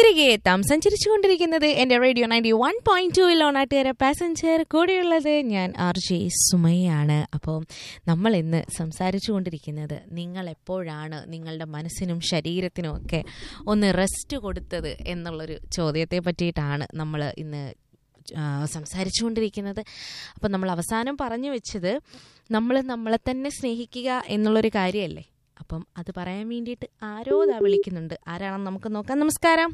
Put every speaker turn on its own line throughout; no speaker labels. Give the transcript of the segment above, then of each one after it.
തിരികെ എത്താം സഞ്ചരിച്ചുകൊണ്ടിരിക്കുന്നത് എൻ്റെ റേഡിയോ നയൻറ്റി വൺ പോയിന്റ് ടൂവിൽ ഓണാട്ടുകാര പാസഞ്ചർ കൂടെയുള്ളത് ഞാൻ ആർ ജെ സുമയാണ് അപ്പോൾ നമ്മൾ ഇന്ന് സംസാരിച്ചു കൊണ്ടിരിക്കുന്നത് നിങ്ങൾ എപ്പോഴാണ് നിങ്ങളുടെ മനസ്സിനും ശരീരത്തിനും ഒക്കെ ഒന്ന് റെസ്റ്റ് കൊടുത്തത് എന്നുള്ളൊരു ചോദ്യത്തെ പറ്റിയിട്ടാണ് നമ്മൾ ഇന്ന് സംസാരിച്ചു കൊണ്ടിരിക്കുന്നത് അപ്പം നമ്മൾ അവസാനം പറഞ്ഞു വെച്ചത് നമ്മൾ നമ്മളെ തന്നെ സ്നേഹിക്കുക എന്നുള്ളൊരു കാര്യമല്ലേ അപ്പം അത് പറയാൻ വേണ്ടിയിട്ട് ആരോ ഇതാ വിളിക്കുന്നുണ്ട് ആരാണെന്ന് നമുക്ക് നോക്കാം നമസ്കാരം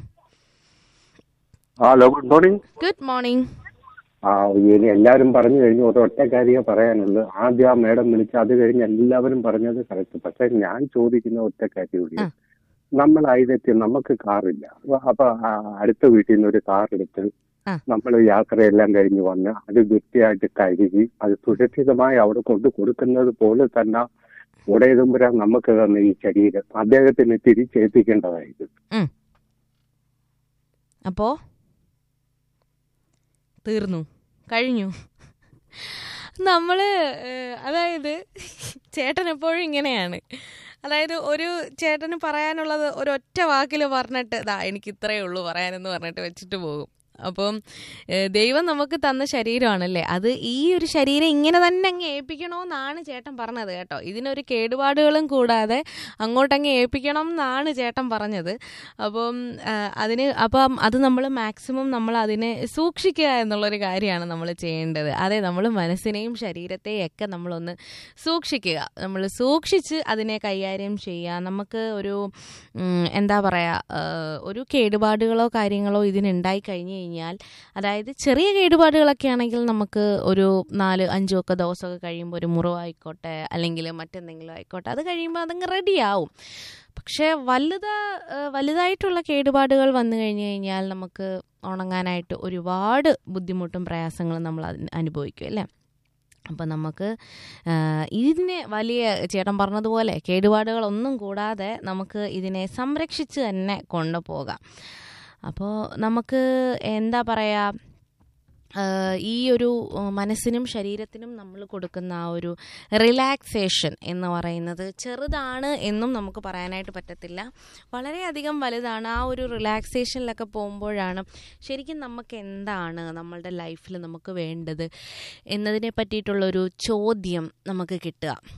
hello good morning
good morning
ആ ഇനി എല്ലാവരും പറഞ്ഞു കഴിഞ്ഞു ഒരൊറ്റ കാര്യമേ പറയാനുള്ളൂ ആദ്യം ആ മേഡം വിളിച്ച് അത് കഴിഞ്ഞ് എല്ലാവരും പറഞ്ഞത് കറക്റ്റ് പക്ഷെ ഞാൻ ചോദിക്കുന്ന ഒറ്റ കാര്യമുള്ളൂ
ആ.
നമ്മൾ അതിലെത്തി നമുക്ക് കാറില്ല അപ്പൊ ആ അടുത്ത വീട്ടിൽ നിന്ന് ഒരു കാർ എടുത്ത്
ആ.
നമ്മൾ യാത്രയെല്ലാം കഴിഞ്ഞ് വന്ന് അത് വൃത്തിയായിട്ട് കഴുകി അത് സുരക്ഷിതമായി അവിടെ കൊണ്ട് കൊടുക്കുന്നത് പോലെ തന്നെ ഉടയതുമ്പുരാൻ നമുക്ക് തന്ന ഈ ശരീരം അദ്ദേഹത്തിന് തിരിച്ചേൽപ്പിക്കേണ്ടതായിരുന്നു
അപ്പോൾ തീർന്നു കഴിഞ്ഞു നമ്മൾ അതായത് ചേട്ടൻ എപ്പോഴും ഇങ്ങനെയാണ് അതായത് ഒരു ചേട്ടന് പറയാനുള്ളത് ഒരൊറ്റ വാക്കിൽ പറഞ്ഞിട്ട് ദാ എനിക്ക് ഇത്രയേ ഉള്ളൂ പറയാനെന്ന് പറഞ്ഞിട്ട് വെച്ചിട്ട് പോകും അപ്പം ഏഹ്, ദൈവം നമുക്ക് തന്ന ശരീരമാണല്ലേ അത് ഈ ഒരു ശരീരം ഇങ്ങനെ തന്നെ അങ്ങ് ഏൽപ്പിക്കണമെന്നാണ് ചേട്ടൻ പറഞ്ഞത് കേട്ടോ ഇതിനൊരു കേടുപാടുകളും കൂടാതെ അങ്ങോട്ടങ്ങ് ഏൽപ്പിക്കണം എന്നാണ് ചേട്ടൻ പറഞ്ഞത് അപ്പം ആഹ്, അതിന് അപ്പം അത് നമ്മൾ മാക്സിമം നമ്മൾ അതിനെ സൂക്ഷിക്കുക എന്നുള്ളൊരു കാര്യമാണ് നമ്മൾ ചെയ്യേണ്ടത് അതെ നമ്മൾ മനസ്സിനെയും ശരീരത്തെയും ഒക്കെ നമ്മളൊന്ന് സൂക്ഷിക്കുക നമ്മൾ സൂക്ഷിച്ച് അതിനെ കൈകാര്യം ചെയ്യുക നമുക്ക് ഒരു ഉം, എന്താ പറയുക ഒരു കേടുപാടുകളോ കാര്യങ്ങളോ ഇതിനുണ്ടായി കഴിഞ്ഞു കഴിഞ്ഞാൽ അതായത് ചെറിയ കേടുപാടുകളൊക്കെ ആണെങ്കിൽ നമുക്ക് ഒരു നാല് അഞ്ചും ഒക്കെ ദിവസമൊക്കെ കഴിയുമ്പോൾ ഒരു മുറിവായിക്കോട്ടെ അല്ലെങ്കിൽ മറ്റെന്തെങ്കിലും ആയിക്കോട്ടെ അത് കഴിയുമ്പോൾ അതങ്ങ് റെഡിയാവും പക്ഷേ വലുത ഏഹ് വലുതായിട്ടുള്ള കേടുപാടുകൾ വന്നു കഴിഞ്ഞു കഴിഞ്ഞാൽ നമുക്ക് ഉണങ്ങാനായിട്ട് ഒരുപാട് ബുദ്ധിമുട്ടും പ്രയാസങ്ങളും നമ്മൾ അതിന് അനുഭവിക്കും അല്ലേ അപ്പം നമുക്ക് ആഹ് ഇതിനെ വലിയ ചേട്ടൻ പറഞ്ഞതുപോലെ കേടുപാടുകളൊന്നും കൂടാതെ നമുക്ക് ഇതിനെ സംരക്ഷിച്ച് തന്നെ കൊണ്ടുപോകാം അപ്പോൾ നമുക്ക് എന്താ പറയുക ആഹ് ഈ ഒരു ഉം, മനസ്സിനും ശരീരത്തിനും നമ്മൾ കൊടുക്കുന്ന ആ ഒരു റിലാക്സേഷൻ എന്ന് പറയുന്നത് ചെറുതാണ് എന്നും നമുക്ക് പറയാനായിട്ട് പറ്റത്തില്ല വളരെയധികം വലുതാണ് ആ ഒരു റിലാക്സേഷനിലൊക്കെ പോകുമ്പോഴാണ് ശരിക്കും നമുക്ക് എന്താണ് നമ്മളുടെ ലൈഫിൽ നമുക്ക് വേണ്ടത് എന്നതിനെ പറ്റിയിട്ടുള്ളൊരു ചോദ്യം നമുക്ക് കിട്ടുക